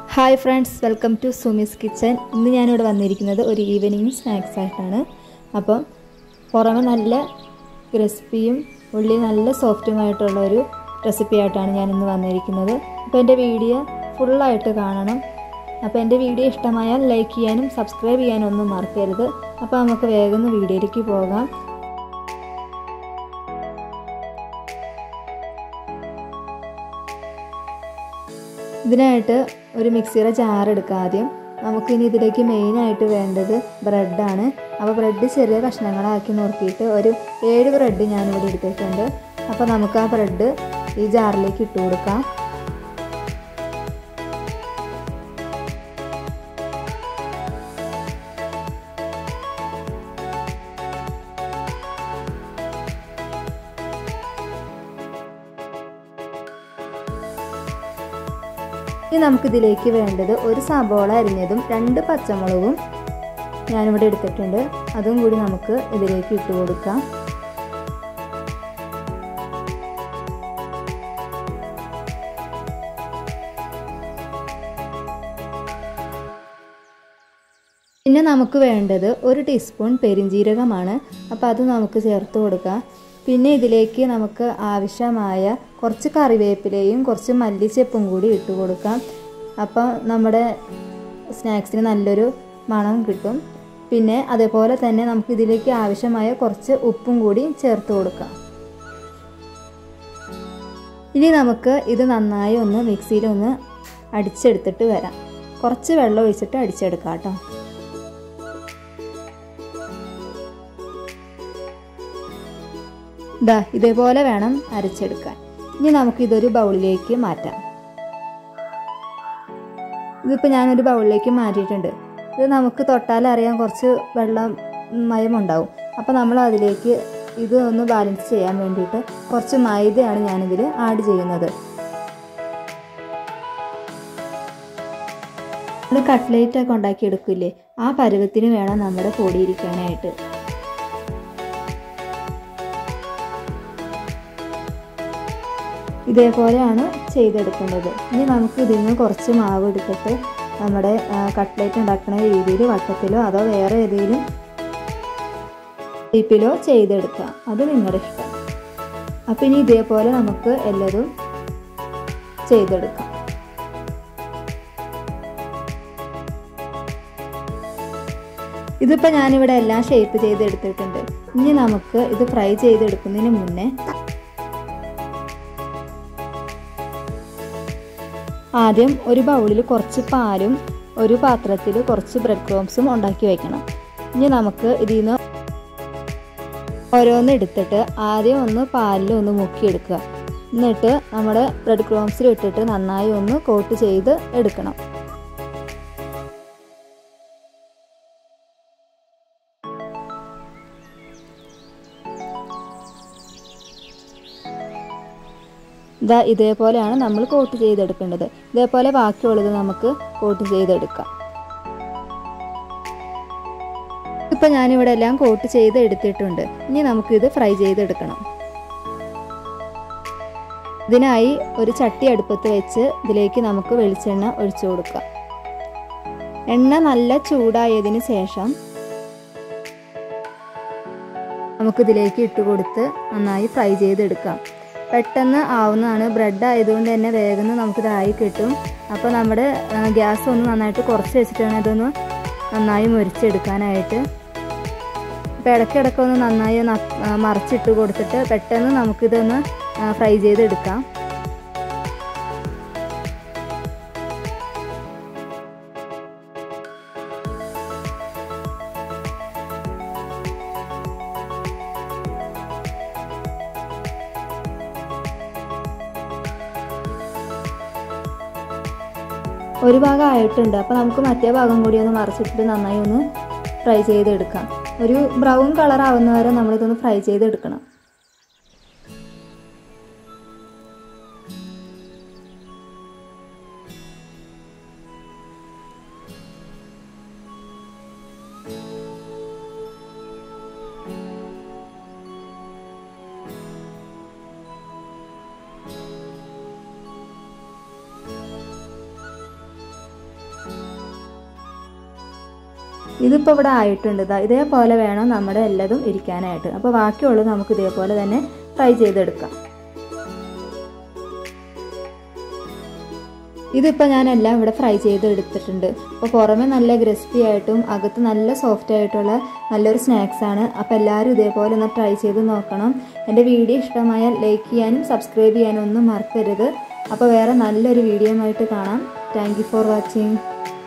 hi friends welcome to Sumi's kitchen ഇന്ന് ഞാനിവിടെ വന്നിരിക്കുന്നത് ഒരു ഈവനിങ് സ്നാക്സ് ആയിട്ടാണ് അപ്പം പുറമെ നല്ല ക്രിസ്പിയും ഉള്ളി നല്ല സോഫ്റ്റുമായിട്ടുള്ള ഒരു റെസിപ്പി ആയിട്ടാണ് ഞാനിന്ന് വന്നിരിക്കുന്നത് അപ്പോൾ എൻ്റെ വീഡിയോ ഫുള്ളായിട്ട് കാണണം അപ്പോൾ എൻ്റെ വീഡിയോ ഇഷ്ടമായാൽ ലൈക്ക് ചെയ്യാനും സബ്സ്ക്രൈബ് ചെയ്യാനും ഒന്നും മറക്കരുത് അപ്പോൾ നമുക്ക് വേഗം വീഡിയോയിലേക്ക് പോകാം ഇതിനായിട്ട് ഒരു മിക്സിയുടെ ജാർ എടുക്കുക ആദ്യം നമുക്കിനി ഇതിലേക്ക് മെയിനായിട്ട് വേണ്ടത് ബ്രെഡാണ് അപ്പോൾ ബ്രെഡ് ചെറിയ കഷ്ണങ്ങളാക്കി നുറുക്കിയിട്ട് ഒരു ഏഴ് ബ്രെഡ് ഞാനിവിടെ എടുത്തിട്ടുണ്ട് അപ്പോൾ നമുക്ക് ആ ബ്രെഡ് ഈ ജാറിലേക്ക് ഇട്ട് കൊടുക്കാം ഇനി നമുക്കിതിലേക്ക് വേണ്ടത് ഒരു സബോള അരിഞ്ഞതും രണ്ട് പച്ചമുളകും ഞാനിവിടെ എടുത്തിട്ടുണ്ട് അതും കൂടി നമുക്ക് ഇതിലേക്ക് ഇട്ട് കൊടുക്കാം പിന്നെ നമുക്ക് വേണ്ടത് ഒരു ടീസ്പൂൺ പെരിഞ്ജീരകമാണ് അപ്പോൾ അത് നമുക്ക് ചേർത്ത് കൊടുക്കാം പിന്നെ ഇതിലേക്ക് നമുക്ക് ആവശ്യമായ കുറച്ച് കറിവേപ്പിലയും കുറച്ച് മല്ലിച്ചെപ്പും കൂടി ഇട്ട് കൊടുക്കാം അപ്പം നമ്മുടെ സ്നാക്സിന് നല്ലൊരു മണം കിട്ടും പിന്നെ അതേപോലെ തന്നെ നമുക്ക് ഇതിലേക്ക് ആവശ്യമായ കുറച്ച് ഉപ്പും കൂടി ചേർത്ത് കൊടുക്കാം ഇനി നമുക്ക് ഇത് നന്നായി ഒന്ന് മിക്സിയിൽ ഒന്ന് അടിച്ചെടുത്തിട്ട് വരാം കുറച്ച് വെള്ളം ഒഴിച്ചിട്ട് അടിച്ചെടുക്കാം കേട്ടോ ഇതാ ഇതേപോലെ വേണം അരച്ചെടുക്കാൻ ഇനി നമുക്ക് ഇതൊരു ബൗളിലേക്ക് മാറ്റാം ഇതിപ്പോൾ ഞാനൊരു ബൗളിലേക്ക് മാറ്റിയിട്ടുണ്ട് ഇത് നമുക്ക് തൊട്ടാൽ അറിയാൻ കുറച്ച് വെള്ളം മയമുണ്ടാവും അപ്പോൾ നമ്മൾ അതിലേക്ക് ഇത് ഒന്ന് ബാലൻസ് ചെയ്യാൻ വേണ്ടിയിട്ട് കുറച്ച് മൈദയാണ് ഞാനിതിൽ ആഡ് ചെയ്യുന്നത് നമ്മൾ കട്ട്ലേറ്റ് ഒക്കെ ഉണ്ടാക്കി എടുക്കില്ലേ ആ പരുവത്തിന് വേണം നമ്മുടെ പൊടിയിരിക്കാനായിട്ട് ഇതേപോലെയാണ് ചെയ്തെടുക്കേണ്ടത് ഇനി നമുക്ക് ഇതിൽ നിന്ന് കുറച്ച് മാവ് എടുത്തിട്ട് നമ്മുടെ കട്ട്ലേറ്റ് ഉണ്ടാക്കുന്ന രീതിയിൽ വട്ടത്തിലോ അതോ വേറെ ഏതെങ്കിലും ടൈപ്പിലോ ചെയ്തെടുക്കാം അത് നിങ്ങളുടെ ഇഷ്ടം അപ്പം ഇനി ഇതേപോലെ നമുക്ക് എല്ലാതും ചെയ്തെടുക്കാം ഇതിപ്പോൾ ഞാനിവിടെ എല്ലാം ഷേപ്പ് ചെയ്തെടുത്തിട്ടുണ്ട് ഇനി നമുക്ക് ഇത് ഫ്രൈ ചെയ്തെടുക്കുന്നതിന് മുന്നേ ആദ്യം ഒരു ബൗളിൽ കുറച്ച് പാലും ഒരു പാത്രത്തിൽ കുറച്ച് ബ്രെഡ് ക്രോംസും ഉണ്ടാക്കി വയ്ക്കണം ഇനി നമുക്ക് ഇതിൽ നിന്ന് ഓരോന്ന് എടുത്തിട്ട് ആദ്യം ഒന്ന് പാലിൽ ഒന്ന് മുക്കിയെടുക്കുക എന്നിട്ട് നമ്മുടെ ബ്രെഡ് ക്രോംസിൽ ഇട്ടിട്ട് നന്നായി ഒന്ന് കോട്ട് ചെയ്ത് എടുക്കണം ഇതാ ഇതേപോലെയാണ് നമ്മൾ കോട്ട് ചെയ്തെടുക്കേണ്ടത് ഇതേപോലെ ബാക്കിയുള്ളത് നമുക്ക് കോട്ട് ചെയ്തെടുക്കാം ഇപ്പം ഞാനിവിടെ എല്ലാം കോട്ട് ചെയ്ത് എടുത്തിട്ടുണ്ട് ഇനി നമുക്കിത് ഫ്രൈ ചെയ്തെടുക്കണം ഇതിനായി ഒരു ചട്ടി അടുപ്പത്ത് വെച്ച് ഇതിലേക്ക് നമുക്ക് വെളിച്ചെണ്ണ ഒഴിച്ചു കൊടുക്കാം എണ്ണ നല്ല ചൂടായതിന് ശേഷം നമുക്കിതിലേക്ക് ഇട്ട് കൊടുത്ത് നന്നായി ഫ്രൈ ചെയ്തെടുക്കാം പെട്ടെന്ന് ആവുന്നതാണ് ബ്രെഡ് ആയതുകൊണ്ട് തന്നെ വേഗം നമുക്കിതായി കിട്ടും അപ്പോൾ നമ്മുടെ ഗ്യാസ് ഒന്ന് നന്നായിട്ട് കുറച്ച് വെച്ചിട്ട് വേണം ഇതൊന്ന് നന്നായി മുരിച്ചെടുക്കാനായിട്ട് അപ്പോൾ ഇടയ്ക്കിടയ്ക്ക് ഒന്ന് നന്നായി ഒന്ന് മറിച്ചിട്ട് കൊടുത്തിട്ട് പെട്ടെന്ന് നമുക്കിതൊന്ന് ഫ്രൈ ചെയ്തെടുക്കാം ഒരു ഭാഗം ആയിട്ടുണ്ട് അപ്പോൾ നമുക്ക് മറ്റേ ഭാഗം കൂടി ഒന്ന് മറിച്ചിട്ട് നന്നായി ഒന്ന് ഫ്രൈ ചെയ്തെടുക്കാം ഒരു ബ്രൗൺ കളർ ആവുന്ന വരെ നമ്മളിതൊന്ന് ഫ്രൈ ചെയ്തെടുക്കണം ഇതിപ്പോൾ ഇവിടെ ആയിട്ടുണ്ട് ഇതാ ഇതേപോലെ വേണം നമ്മുടെ എല്ലാതും ഇരിക്കാനായിട്ട് അപ്പോൾ ബാക്കിയുള്ളത് നമുക്ക് ഇതേപോലെ തന്നെ ഫ്രൈ ചെയ്തെടുക്കാം ഇതിപ്പോൾ ഞാൻ എല്ലാം ഇവിടെ ഫ്രൈ ചെയ്ത് എടുത്തിട്ടുണ്ട് അപ്പോൾ പുറമെ നല്ല ക്രിസ്പി ആയിട്ടും അകത്ത് നല്ല സോഫ്റ്റ് ആയിട്ടുള്ള നല്ലൊരു സ്നാക്സാണ് അപ്പോൾ എല്ലാവരും ഇതേപോലെ ഒന്ന് ട്രൈ ചെയ്ത് നോക്കണം എൻ്റെ വീഡിയോ ഇഷ്ടമായാൽ ലൈക്ക് ചെയ്യാനും സബ്സ്ക്രൈബ് ചെയ്യാനും ഒന്നും മറക്കരുത് അപ്പോൾ വേറെ നല്ലൊരു വീഡിയോ ആയിട്ട് കാണാം താങ്ക് ഫോർ വാച്ചിങ്